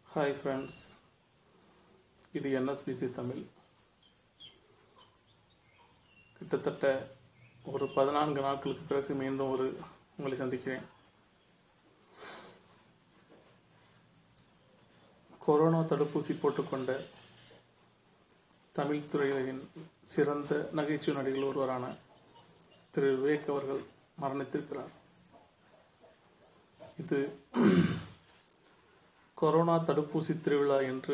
hi friends இது என்எஸ்பிசி தமிழ் கிட்டத்தட்ட ஒரு பதினான்கு நாட்களுக்கு பிறகு மீண்டும் ஒரு உங்களை சந்திக்கிறேன் கொரோனா தடுப்பூசி போட்டுக்கொண்ட தமிழ் துறையின் சிறந்த நகைச்சுவை நடிகர்கள் ஒருவரான திரு விவேக் அவர்கள் மரணித்திருக்கிறார் இது கொரோனா தடுப்பூசி திருவிழா என்று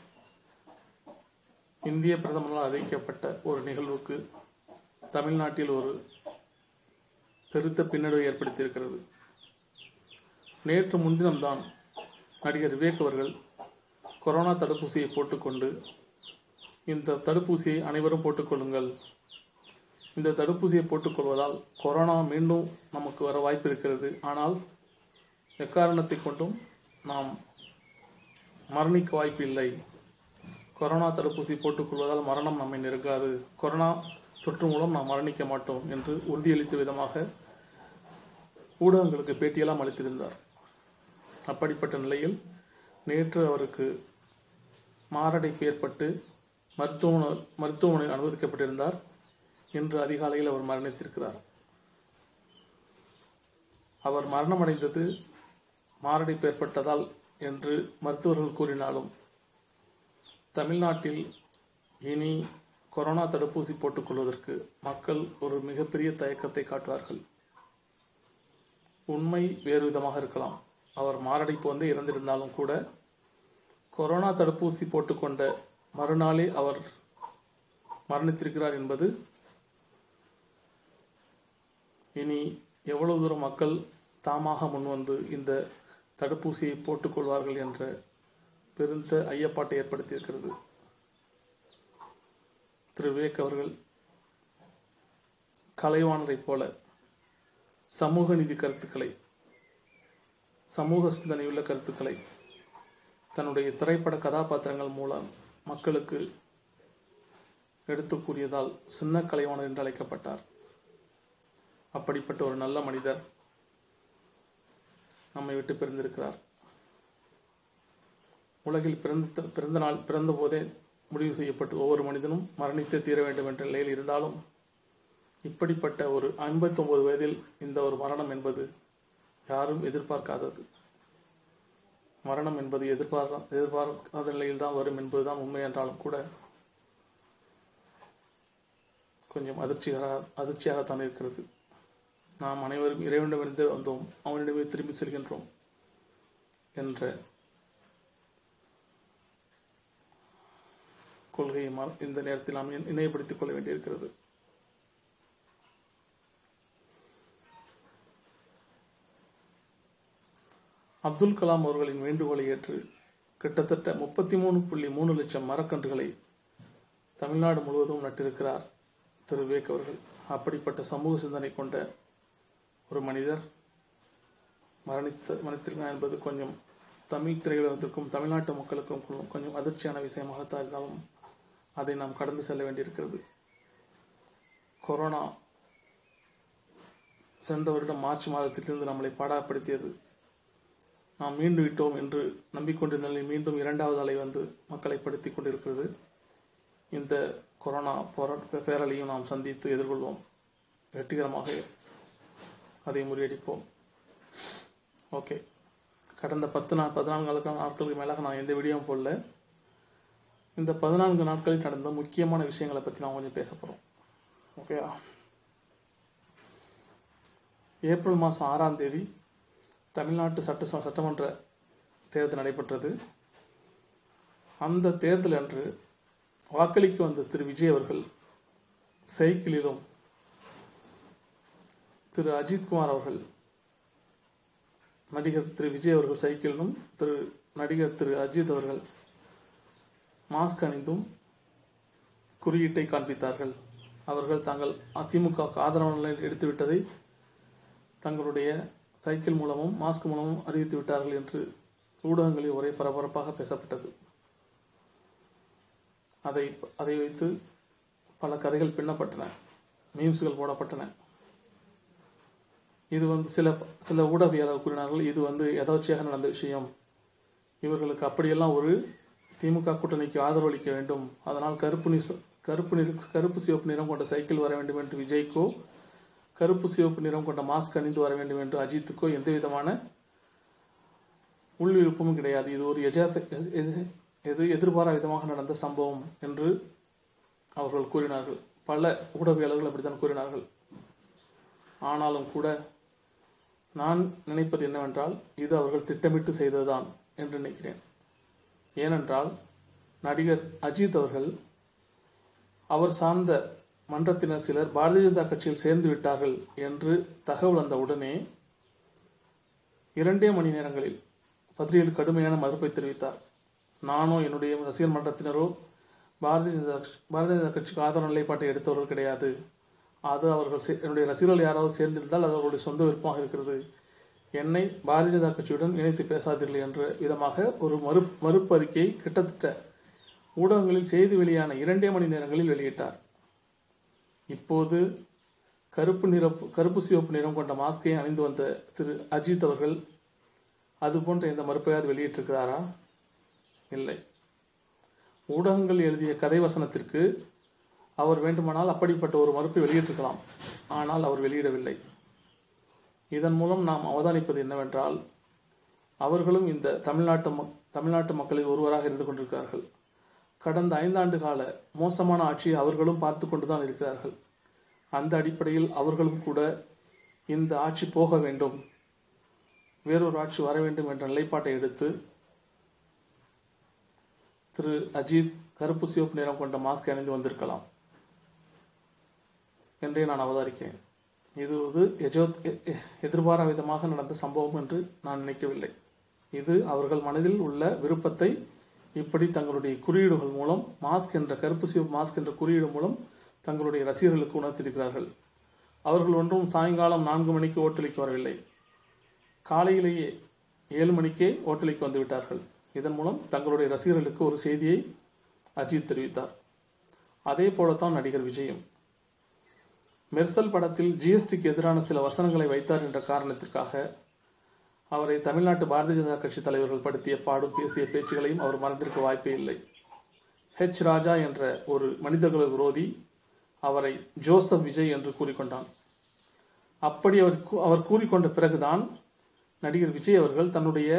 இந்திய பிரதமரால் அறிவிக்கப்பட்ட ஒரு நிகழ்வுக்கு தமிழ்நாட்டில் ஒரு பெருத்த பின்னடைவை ஏற்படுத்தியிருக்கிறது நேற்று முன்தினம்தான் நடிகர் விவேக் அவர்கள் கொரோனா தடுப்பூசியை போட்டுக்கொண்டு இந்த தடுப்பூசியை அனைவரும் போட்டுக்கொள்ளுங்கள் இந்த தடுப்பூசியை போட்டுக்கொள்வதால் கொரோனா மீண்டும் நமக்கு வர வாய்ப்பு இருக்கிறது ஆனால் எக்காரணத்தை கொண்டும் நாம் மரணிக்க வாய்ப்பு இல்லை கொரோனா தடுப்பூசி போட்டுக்கொள்வதால் மரணம் நம்மை நெருங்காது கொரோனா தொற்று மூலம் நாம் மரணிக்க மாட்டோம் என்று உறுதியளித்த விதமாக ஊடகங்களுக்கு பேட்டியெல்லாம் அளித்திருந்தார் அப்படிப்பட்ட நிலையில் நேற்று அவருக்கு மாரடைப்பு ஏற்பட்டு மருத்துவமனை மருத்துவமனையில் அனுமதிக்கப்பட்டிருந்தார் இன்று அதிகாலையில் அவர் மரணித்திருக்கிறார் அவர் மரணமடைந்தது மாரடைப்பு ஏற்பட்டதால் என்று மருத்துவர்கள் கூறினாலும் தமிழ்நாட்டில் இனி கொரோனா தடுப்பூசி போட்டுக்கொள்வதற்கு மக்கள் ஒரு மிகப்பெரிய தயக்கத்தை காட்டுவார்கள் உண்மை வேறு விதமாக இருக்கலாம் அவர் மாரடைப்பு வந்து இறந்திருந்தாலும் கூட கொரோனா தடுப்பூசி போட்டுக்கொண்ட மறுநாளே அவர் மரணித்திருக்கிறார் என்பது இனி எவ்வளவு தூரம் மக்கள் தாமாக முன்வந்து இந்த தடுப்பூசியை போட்டுக்கொள்வார்கள் என்ற பெருந்த ஐயப்பாட்டை ஏற்படுத்தியிருக்கிறது திரு விவேக் அவர்கள் கலைவாணரைப் போல சமூக நீதி கருத்துக்களை சமூக சிந்தனையுள்ள கருத்துக்களை தன்னுடைய திரைப்பட கதாபாத்திரங்கள் மூலம் மக்களுக்கு எடுத்து கூறியதால் சின்ன கலைவாணர் என்று அழைக்கப்பட்டார் அப்படிப்பட்ட ஒரு நல்ல மனிதர் நம்மை விட்டு பிரிந்திருக்கிறார் உலகில் பிறந்த பிறந்த நாள் பிறந்த போதே முடிவு செய்யப்பட்டு ஒவ்வொரு மனிதனும் மரணித்தே தீர வேண்டும் என்ற நிலையில் இருந்தாலும் இப்படிப்பட்ட ஒரு ஐம்பத்தொன்பது வயதில் இந்த ஒரு மரணம் என்பது யாரும் எதிர்பார்க்காதது மரணம் என்பது எதிர்பார்க்க எதிர்பார்க்காத நிலையில் தான் வரும் என்பதுதான் உண்மை என்றாலும் கூட கொஞ்சம் அதிர்ச்சியாக அதிர்ச்சியாகத்தான் இருக்கிறது நாம் அனைவரும் இறைவனிடமிருந்து வந்தோம் அவனிடமே திரும்பி செல்கின்றோம் என்ற கொள்கையை இந்த நேரத்தில் நாம் இணையப்படுத்திக் கொள்ள வேண்டியிருக்கிறது அப்துல் கலாம் அவர்களின் வேண்டுகோளை ஏற்று கிட்டத்தட்ட முப்பத்தி மூணு புள்ளி மூணு லட்சம் மரக்கன்றுகளை தமிழ்நாடு முழுவதும் நட்டிருக்கிறார் திரு விவேக் அவர்கள் அப்படிப்பட்ட சமூக சிந்தனை கொண்ட ஒரு மனிதர் மரணித்த மரணித்திருக்கிறார் என்பது கொஞ்சம் தமிழ் திரையுலகத்திற்கும் தமிழ்நாட்டு மக்களுக்கும் கொஞ்சம் அதிர்ச்சியான விஷயமாகத்தான் இருந்தாலும் அதை நாம் கடந்து செல்ல வேண்டியிருக்கிறது கொரோனா சென்ற வருடம் மார்ச் மாதத்திலிருந்து நம்மளை பாடாப்படுத்தியது நாம் மீண்டு விட்டோம் என்று நம்பிக்கொண்டிருந்த நிலையில் மீண்டும் இரண்டாவது அலை வந்து மக்களை படுத்தி கொண்டிருக்கிறது இந்த கொரோனா போராட்ட பேரலையும் நாம் சந்தித்து எதிர்கொள்வோம் வெற்றிகரமாக அதை முறியடிப்போம் ஓகே கடந்த பத்து நாள் பதினான்கு நாட்களுக்கு மேலாக நான் எந்த வீடியோவும் போடல இந்த பதினான்கு நாட்களில் நடந்த முக்கியமான விஷயங்களை பற்றி நான் கொஞ்சம் பேச போகிறோம் ஓகேயா ஏப்ரல் மாதம் ஆறாம் தேதி தமிழ்நாட்டு சட்ட சட்டமன்ற தேர்தல் நடைபெற்றது அந்த தேர்தல் அன்று வாக்களிக்க வந்த திரு விஜய் அவர்கள் சைக்கிளிலும் திரு அஜித்குமார் அவர்கள் நடிகர் திரு விஜய் அவர்கள் சைக்கிளிலும் திரு நடிகர் திரு அஜித் அவர்கள் மாஸ்க் அணிந்தும் குறியீட்டை காண்பித்தார்கள் அவர்கள் தாங்கள் அதிமுக ஆதரவு நிலையில் எடுத்துவிட்டதை தங்களுடைய சைக்கிள் மூலமும் மாஸ்க் மூலமும் அறிவித்து விட்டார்கள் என்று ஊடகங்களில் ஒரே பரபரப்பாக பேசப்பட்டது அதை அதை வைத்து பல கதைகள் பின்னப்பட்டன மீம்ஸ்கள் போடப்பட்டன இது வந்து சில சில ஊடகவியலாளர் கூறினார்கள் இது வந்து எதாச்சியாக நடந்த விஷயம் இவர்களுக்கு அப்படியெல்லாம் ஒரு திமுக கூட்டணிக்கு ஆதரவளிக்க வேண்டும் அதனால் கருப்பு நி கருப்பு நிற கருப்பு சிவப்பு நிறம் கொண்ட சைக்கிள் வர வேண்டும் என்று விஜய்க்கோ கருப்பு சிவப்பு நிறம் கொண்ட மாஸ்க் அணிந்து வர வேண்டும் என்று அஜித்துக்கோ எந்த விதமான உள் விருப்பமும் கிடையாது இது ஒரு எஜாத எது- எது எதிர்பாரா விதமாக நடந்த சம்பவம் என்று அவர்கள் கூறினார்கள் பல ஊடகவியலாளர்கள் அப்படித்தான் கூறினார்கள் ஆனாலும் கூட நான் நினைப்பது என்னவென்றால் இது அவர்கள் திட்டமிட்டு செய்ததுதான் என்று நினைக்கிறேன் ஏனென்றால் நடிகர் அஜித் அவர்கள் அவர் சார்ந்த மன்றத்தினர் சிலர் பாரதிய ஜனதா கட்சியில் சேர்ந்து விட்டார்கள் என்று தகவல் வந்த உடனே இரண்டே மணி நேரங்களில் பத்திரிகையில் கடுமையான மறுப்பை தெரிவித்தார் நானோ என்னுடைய ரசிகர் மன்றத்தினரோ பாரதிய ஜனதா கட்சி- பாரதிய ஜனதா கட்சிக்கு ஆதரவு நிலைப்பாட்டை எடுத்தவர்கள் கிடையாது அது அவர்கள் சே- என்னுடைய ரசிகர்கள் யாராவது சேர்ந்திருந்தால் அது அவர்களுடைய சொந்த விருப்பமாக இருக்கிறது என்னை பாரதிய ஜனதா கட்சியுடன் இணைத்து பேசாதீர்கள் என்ற விதமாக ஒரு மறு மறுப்பு அறிக்கையை கிட்டத்தட்ட ஊடகங்களில் செய்தி வெளியான இரண்டே மணி நேரங்களில் வெளியிட்டார் இப்போது கருப்பு நிற கருப்பு சிவப்பு நிறம் கொண்ட மாஸ்கை அணிந்து வந்த திரு அஜித் அவர்கள் அது போன்ற எந்த மறுப்பையாவது வெளியிட்டிருக்கிறாரா இல்லை ஊடகங்கள் எழுதிய கதை வசனத்திற்கு அவர் வேண்டுமானால் அப்படிப்பட்ட ஒரு மறுப்பை வெளியிட்டிருக்கலாம் ஆனால் அவர் வெளியிடவில்லை இதன் மூலம் நாம் அவதானிப்பது என்னவென்றால் அவர்களும் இந்த தமிழ்நாட்டு மக் தமிழ்நாட்டு மக்களில் ஒருவராக இருந்து கொண்டிருக்கிறார்கள் கடந்த ஐந்தாண்டு கால மோசமான ஆட்சியை அவர்களும் பார்த்து கொண்டுதான் இருக்கிறார்கள் அந்த அடிப்படையில் அவர்களும் கூட இந்த ஆட்சி போக வேண்டும் வேறொரு ஆட்சி வர வேண்டும் என்ற நிலைப்பாட்டை எடுத்து திரு அஜித் கருப்பு சிவப்பு நிறம் கொண்ட மாஸ்க் அணிந்து வந்திருக்கலாம் என்றே நான் அவதாரிக்கிறேன் இது ஒரு எஜோ எ- எ- எதிர்பாரா விதமாக நடந்த சம்பவம் என்று நான் நினைக்கவில்லை இது அவர்கள் மனதில் உள்ள விருப்பத்தை இப்படி தங்களுடைய குறியீடுகள் மூலம் மாஸ்க் என்ற கருப்பு சிவப்பு மாஸ்க் என்ற குறியீடு மூலம் தங்களுடைய ரசிகர்களுக்கு உணர்த்தியிருக்கிறார்கள் அவர்கள் ஒன்றும் சாயங்காலம் நான்கு மணிக்கு ஓட்டளிக்க வரவில்லை காலையிலேயே ஏழு மணிக்கே ஓட்டலுக்கு வந்து விட்டார்கள் இதன் மூலம் தங்களுடைய ரசிகர்களுக்கு ஒரு செய்தியை அஜித் தெரிவித்தார் அதே போலத்தான் நடிகர் விஜயும் மெர்சல் படத்தில் ஜிஎஸ்டிக்கு எதிரான சில வசனங்களை வைத்தார் என்ற காரணத்திற்காக அவரை தமிழ்நாட்டு பாரதிய ஜனதா கட்சி தலைவர்கள் படுத்திய பாடும் பேசிய பேச்சுகளையும் அவர் மறந்திருக்க வாய்ப்பே இல்லை ஹெச் ராஜா என்ற ஒரு மனிதகுல விரோதி அவரை ஜோசப் விஜய் என்று கூறிக்கொண்டான் அப்படி அவர் கூ- அவர் கூறிக்கொண்ட பிறகுதான் நடிகர் விஜய் அவர்கள் தன்னுடைய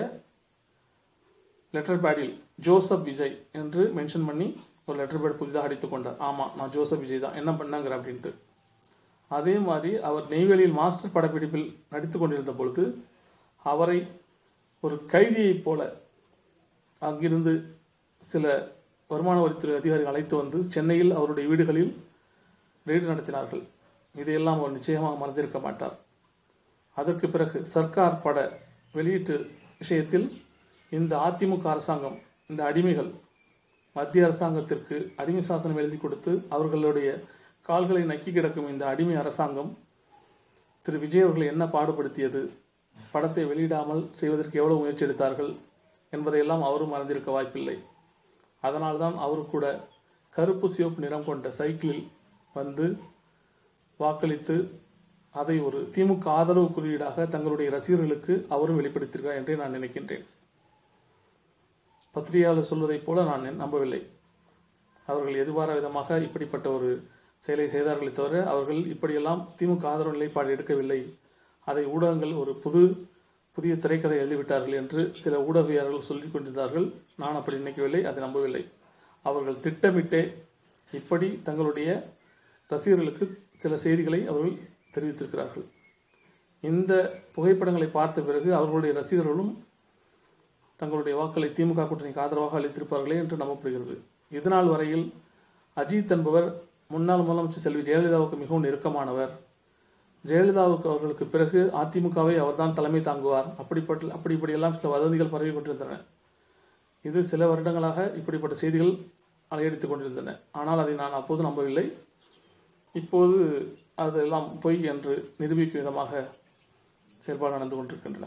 லெட்டர் பேடில் ஜோசப் விஜய் என்று மென்ஷன் பண்ணி ஒரு லெட்டர் பேட் புதிதாக அடித்துக் கொண்டார் ஆமாம் நான் ஜோசப் விஜய் தான் என்ன பண்ணாங்கிற அப்படின்ட்டு அதே மாதிரி அவர் நெய்வேலியில் மாஸ்டர் படப்பிடிப்பில் நடித்துக் கொண்டிருந்த பொழுது அவரை ஒரு கைதியைப் போல அங்கிருந்து சில வருமான வரித்துறை அதிகாரிகள் அழைத்து வந்து சென்னையில் அவருடைய வீடுகளில் ரெய்டு நடத்தினார்கள் இதையெல்லாம் அவர் நிச்சயமாக மறந்திருக்க மாட்டார் அதற்கு பிறகு சர்க்கார் பட வெளியீட்டு விஷயத்தில் இந்த அதிமுக அரசாங்கம் இந்த அடிமைகள் மத்திய அரசாங்கத்திற்கு அடிமை சாசனம் எழுதி கொடுத்து அவர்களுடைய கால்களை நக்கி கிடக்கும் இந்த அடிமை அரசாங்கம் திரு விஜய் அவர்களை என்ன பாடுபடுத்தியது படத்தை வெளியிடாமல் செய்வதற்கு எவ்வளவு முயற்சி எடுத்தார்கள் என்பதையெல்லாம் அவரும் மறந்திருக்க வாய்ப்பில்லை அதனால்தான் அவர் கூட கருப்பு சிவப்பு நிறம் கொண்ட சைக்கிளில் வந்து வாக்களித்து அதை ஒரு திமுக ஆதரவு குறியீடாக தங்களுடைய ரசிகர்களுக்கு அவரும் வெளிப்படுத்தியிருக்கிறார் என்றே நான் நினைக்கின்றேன் பத்திரிகையாளர் சொல்வதைப் போல நான் நம்பவில்லை அவர்கள் எதிர்பாரா விதமாக இப்படிப்பட்ட ஒரு செயலை செய்தார்களே தவிர அவர்கள் இப்படியெல்லாம் திமுக ஆதரவு நிலைப்பாடு எடுக்கவில்லை அதை ஊடகங்கள் ஒரு புது புதிய திரைக்கதை எழுதிவிட்டார்கள் என்று சில ஊடகவியலாளர்கள் சொல்லிக் கொண்டிருந்தார்கள் நான் அப்படி நினைக்கவில்லை அதை நம்பவில்லை அவர்கள் திட்டமிட்டே இப்படி தங்களுடைய ரசிகர்களுக்கு சில செய்திகளை அவர்கள் தெரிவித்திருக்கிறார்கள் இந்த புகைப்படங்களை பார்த்த பிறகு அவர்களுடைய ரசிகர்களும் தங்களுடைய வாக்களை திமுக கூட்டணிக்கு ஆதரவாக அளித்திருப்பார்களே என்று நம்பப்படுகிறது இதனால் வரையில் அஜித் என்பவர் முன்னாள் முதலமைச்சர் செல்வி ஜெயலலிதாவுக்கு மிகவும் நெருக்கமானவர் ஜெயலலிதாவுக்கு அவர்களுக்கு பிறகு அதிமுகவை அவர்தான் தலைமை தாங்குவார் அப்படிப்பட்ட அப்படி இப்படியெல்லாம் சில வதந்திகள் பரவி கொண்டிருந்தன இது சில வருடங்களாக இப்படிப்பட்ட செய்திகள் அலையடித்துக் கொண்டிருந்தன ஆனால் அதை நான் அப்போது நம்பவில்லை இப்போது அதெல்லாம் பொய் என்று நிரூபிக்கும் விதமாக செயல்பாடு நடந்து கொண்டிருக்கின்றன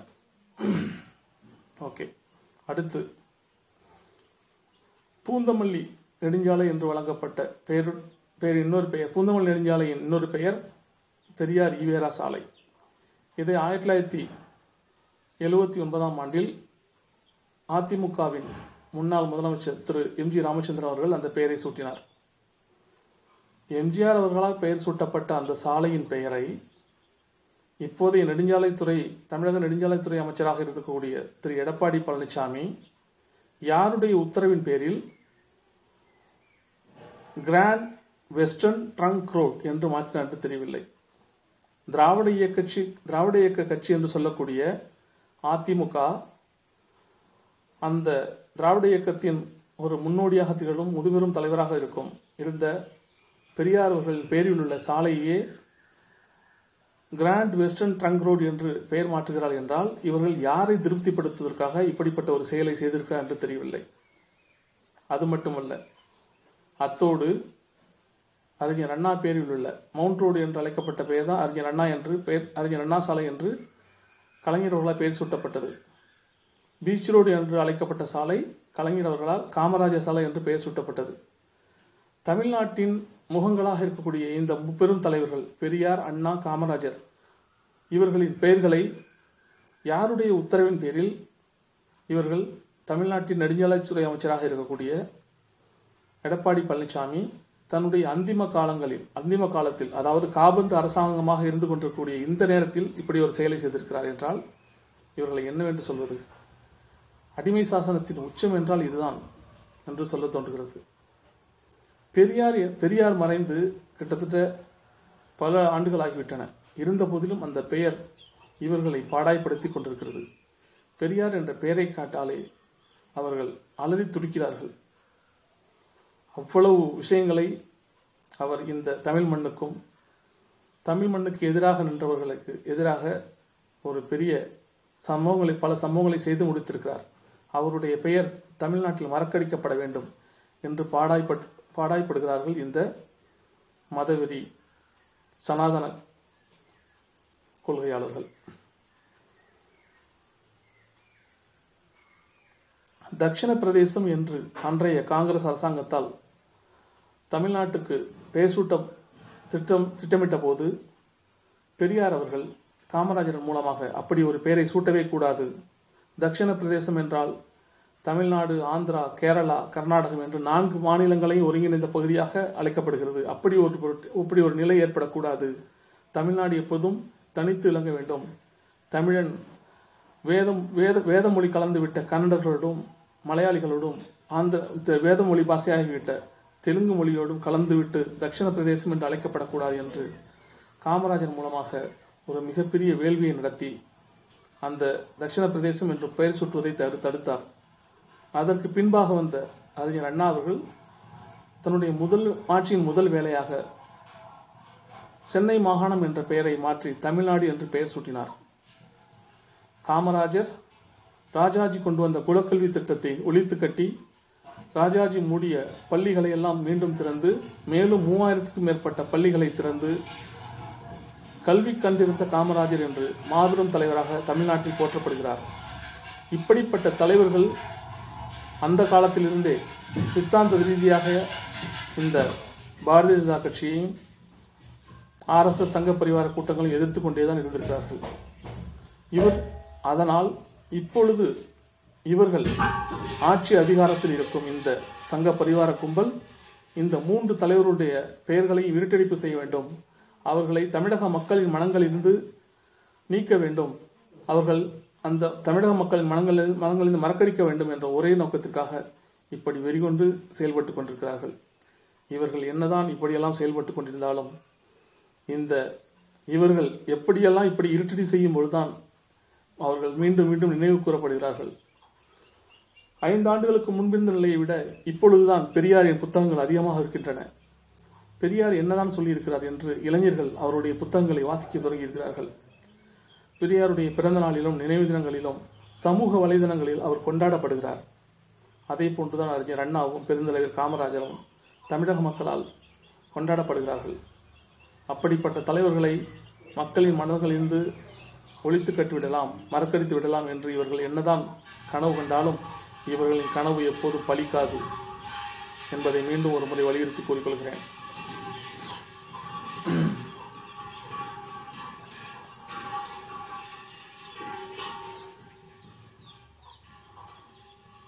ஓகே அடுத்து பூந்தமல்லி நெடுஞ்சாலை என்று வழங்கப்பட்ட பெயர் பெயர் இன்னொரு பெயர் பூந்தமல்லி நெடுஞ்சாலையின் இன்னொரு பெயர் பெரியார் ஈவேரா சாலை இதை ஆயிரத்தி தொள்ளாயிரத்தி எழுபத்தி ஒன்பதாம் ஆண்டில் அதிமுகவின் முன்னாள் முதலமைச்சர் திரு எம்ஜி ராமச்சந்திரன் அவர்கள் அந்த பெயரை சூட்டினார் எம்ஜிஆர் அவர்களால் பெயர் சூட்டப்பட்ட அந்த சாலையின் பெயரை இப்போதைய நெடுஞ்சாலைத்துறை தமிழக நெடுஞ்சாலைத்துறை அமைச்சராக இருக்கக்கூடிய திரு எடப்பாடி பழனிசாமி யாருடைய உத்தரவின் பேரில் கிராண்ட் வெஸ்டர்ன் ட்ரங்க் ரோட் என்று மாற்றினார் என்று தெரியவில்லை திராவிட இயக்க கட்சி திராவிட இயக்க கட்சி என்று சொல்லக்கூடிய அதிமுக அந்த திராவிட இயக்கத்தின் ஒரு முன்னோடியாக திகழும் முதுபெரும் தலைவராக இருக்கும் இருந்த பெரியார் அவர்களின் பெயரில் உள்ள சாலையே கிராண்ட் வெஸ்டர்ன் ட்ரங்க் ரோடு என்று பெயர் மாற்றுகிறார் என்றால் இவர்கள் யாரை திருப்திப்படுத்துவதற்காக இப்படிப்பட்ட ஒரு செயலை செய்திருக்கிறார் என்று தெரியவில்லை அது மட்டுமல்ல அத்தோடு அறிஞர் அண்ணா பேரில் உள்ள மவுண்ட் ரோடு என்று அழைக்கப்பட்ட பெயர் தான் அறிஞர் அண்ணா என்று பெயர் அறிஞர் அண்ணா சாலை என்று கலைஞர் அவர்களால் பெயர் சூட்டப்பட்டது பீச் ரோடு என்று அழைக்கப்பட்ட சாலை கலைஞர் அவர்களால் காமராஜர் சாலை என்று பெயர் சூட்டப்பட்டது தமிழ்நாட்டின் முகங்களாக இருக்கக்கூடிய இந்த முப்பெரும் தலைவர்கள் பெரியார் அண்ணா காமராஜர் இவர்களின் பெயர்களை யாருடைய உத்தரவின் பேரில் இவர்கள் தமிழ்நாட்டின் நெடுஞ்சாலைத்துறை அமைச்சராக இருக்கக்கூடிய எடப்பாடி பழனிசாமி தன்னுடைய அந்திம காலங்களில் அந்திம காலத்தில் அதாவது காபந்து அரசாங்கமாக இருந்து கொண்டிருக்கக்கூடிய இந்த நேரத்தில் இப்படி ஒரு செயலை செய்திருக்கிறார் என்றால் இவர்களை என்னவென்று சொல்வது அடிமை சாசனத்தின் உச்சம் என்றால் இதுதான் என்று சொல்ல தோன்றுகிறது பெரியார் பெரியார் மறைந்து கிட்டத்தட்ட பல ஆண்டுகள் ஆகிவிட்டன இருந்த போதிலும் அந்த பெயர் இவர்களை பாடாய்படுத்தி கொண்டிருக்கிறது பெரியார் என்ற பெயரை காட்டாலே அவர்கள் அலறி துடிக்கிறார்கள் அவ்வளவு விஷயங்களை அவர் இந்த தமிழ் மண்ணுக்கும் தமிழ் மண்ணுக்கு எதிராக நின்றவர்களுக்கு எதிராக ஒரு பெரிய சம்பவங்களை பல சம்பவங்களை செய்து முடித்திருக்கிறார் அவருடைய பெயர் தமிழ்நாட்டில் மறக்கடிக்கப்பட வேண்டும் என்று பாடாய்பட் பாடாய்ப்படுகிறார்கள் இந்த மதவெறி சனாதன கொள்கையாளர்கள் தட்சிண பிரதேசம் என்று அன்றைய காங்கிரஸ் அரசாங்கத்தால் தமிழ்நாட்டுக்கு பேசூட்ட திட்டம் திட்டமிட்ட போது பெரியார் அவர்கள் காமராஜர் மூலமாக அப்படி ஒரு பெயரை சூட்டவே கூடாது தட்சிண பிரதேசம் என்றால் தமிழ்நாடு ஆந்திரா கேரளா கர்நாடகம் என்று நான்கு மாநிலங்களையும் ஒருங்கிணைந்த பகுதியாக அழைக்கப்படுகிறது அப்படி ஒரு அப்படி ஒரு நிலை ஏற்படக்கூடாது தமிழ்நாடு எப்போதும் தனித்து விளங்க வேண்டும் தமிழன் வேதம் வேத வேத மொழி கலந்துவிட்ட கன்னடர்களோடும் மலையாளிகளோடும் ஆந்திர வேத மொழி பாஷையாகிவிட்ட தெலுங்கு மொழியோடும் கலந்துவிட்டு தட்சிண பிரதேசம் என்று அழைக்கப்படக்கூடாது என்று காமராஜர் மூலமாக ஒரு மிகப்பெரிய வேள்வியை நடத்தி அந்த தட்சிண பிரதேசம் என்று பெயர் சுட்டுவதை தடு தடுத்தார் அதற்கு பின்பாக வந்த அறிஞர் அண்ணா அவர்கள் தன்னுடைய முதல் ஆட்சியின் முதல் வேலையாக சென்னை மாகாணம் என்ற பெயரை மாற்றி தமிழ்நாடு என்று பெயர் சூட்டினார் காமராஜர் ராஜாஜி கொண்டு வந்த குலக்கல்வி திட்டத்தை ஒழித்து கட்டி ராஜாஜி மூடிய பள்ளிகளை எல்லாம் மீண்டும் திறந்து மேலும் மூவாயிரத்துக்கும் மேற்பட்ட பள்ளிகளை திறந்து கல்வி கண்டிருந்த காமராஜர் என்று மாபெரும் தலைவராக தமிழ்நாட்டில் போற்றப்படுகிறார் இப்படிப்பட்ட தலைவர்கள் அந்த காலத்திலிருந்தே சித்தாந்த ரீதியாக இந்த பாரதிய ஜனதா கட்சியையும் ஆர்எஸ்எஸ் சங்க பரிவார கூட்டங்களையும் எதிர்த்து கொண்டேதான் இருந்திருக்கிறார்கள் இவர் அதனால் இப்பொழுது இவர்கள் ஆட்சி அதிகாரத்தில் இருக்கும் இந்த சங்க பரிவார கும்பல் இந்த மூன்று தலைவருடைய பெயர்களை விருட்டடிப்பு செய்ய வேண்டும் அவர்களை தமிழக மக்களின் மனங்களிலிருந்து நீக்க வேண்டும் அவர்கள் அந்த தமிழக மக்களின் மனங்களில் மனங்களிலிருந்து மறக்கடிக்க வேண்டும் என்ற ஒரே நோக்கத்திற்காக இப்படி வெறிகொண்டு செயல்பட்டு கொண்டிருக்கிறார்கள் இவர்கள் என்னதான் இப்படியெல்லாம் செயல்பட்டு கொண்டிருந்தாலும் இந்த இவர்கள் எப்படியெல்லாம் இப்படி இருட்டடி செய்யும் பொழுதுதான் அவர்கள் மீண்டும் மீண்டும் நினைவு கூறப்படுகிறார்கள் ஐந்து ஆண்டுகளுக்கு முன்பிருந்த நிலையை விட இப்பொழுதுதான் பெரியாரின் புத்தகங்கள் அதிகமாக இருக்கின்றன பெரியார் என்னதான் சொல்லியிருக்கிறார் என்று இளைஞர்கள் அவருடைய புத்தகங்களை வாசிக்க தொடங்கியிருக்கிறார்கள் பெரியாருடைய பிறந்த நாளிலும் நினைவு தினங்களிலும் சமூக வலைதளங்களில் அவர் கொண்டாடப்படுகிறார் அதே போன்றுதான் அறிஞர் அண்ணாவும் பெருந்தலைவர் காமராஜரும் தமிழக மக்களால் கொண்டாடப்படுகிறார்கள் அப்படிப்பட்ட தலைவர்களை மக்களின் மனதிலிருந்து ஒழித்து கட்டிவிடலாம் மறக்கடித்து விடலாம் என்று இவர்கள் என்னதான் கனவு கண்டாலும் இவர்களின் கனவு எப்போதும் பலிக்காது என்பதை மீண்டும் ஒரு முறை வலியுறுத்தி கூறிக்கொள்கிறேன்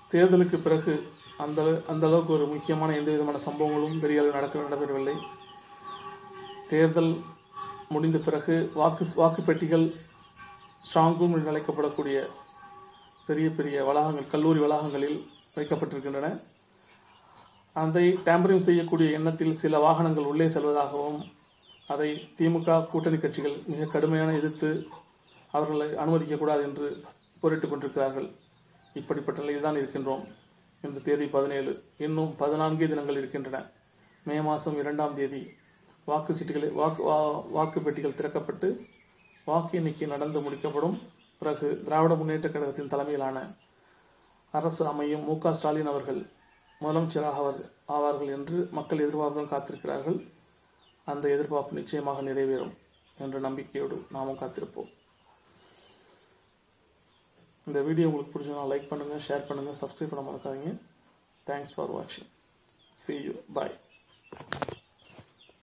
தேர்தலுக்கு பிறகு அந்த அந்த அளவுக்கு ஒரு முக்கியமான எந்த விதமான சம்பவங்களும் பெரிய அளவில் நடக்க நடைபெறவில்லை தேர்தல் முடிந்த பிறகு வாக்கு வாக்கு பெட்டிகள் ஸ்ட்ராங் ரூம் என்று அழைக்கப்படக்கூடிய பெரிய பெரிய வளாகங்கள் கல்லூரி வளாகங்களில் வைக்கப்பட்டிருக்கின்றன அதை டேம்பரிங் செய்யக்கூடிய எண்ணத்தில் சில வாகனங்கள் உள்ளே செல்வதாகவும் அதை திமுக கூட்டணி கட்சிகள் மிக கடுமையான எதிர்த்து அவர்களை அனுமதிக்கக்கூடாது என்று போரிட்டுக் கொண்டிருக்கிறார்கள் இப்படிப்பட்ட நிலையில் தான் இருக்கின்றோம் இன்று தேதி பதினேழு இன்னும் பதினான்கே தினங்கள் இருக்கின்றன மே மாதம் இரண்டாம் தேதி வாக்கு சீட்டுகளை வாக்கு வா- வாக்கு பெட்டிகள் திறக்கப்பட்டு வாக்கு எண்ணிக்கை நடந்து முடிக்கப்படும் பிறகு திராவிட முன்னேற்றக் கழகத்தின் தலைமையிலான அரசு அமையும் மு க ஸ்டாலின் அவர்கள் முதலமைச்சராக அவர் ஆவார்கள் என்று மக்கள் எதிர்பார்ப்புடன் காத்திருக்கிறார்கள் அந்த எதிர்பார்ப்பு நிச்சயமாக நிறைவேறும் என்ற நம்பிக்கையோடு நாமும் காத்திருப்போம் இந்த வீடியோ உங்களுக்கு பிடிச்சதுனா லைக் பண்ணுங்கள் ஷேர் பண்ணுங்கள் சப்ஸ்கிரைப் பண்ண மறக்காதீங்க தேங்க்ஸ் ஃபார் வாட்சிங் see you bye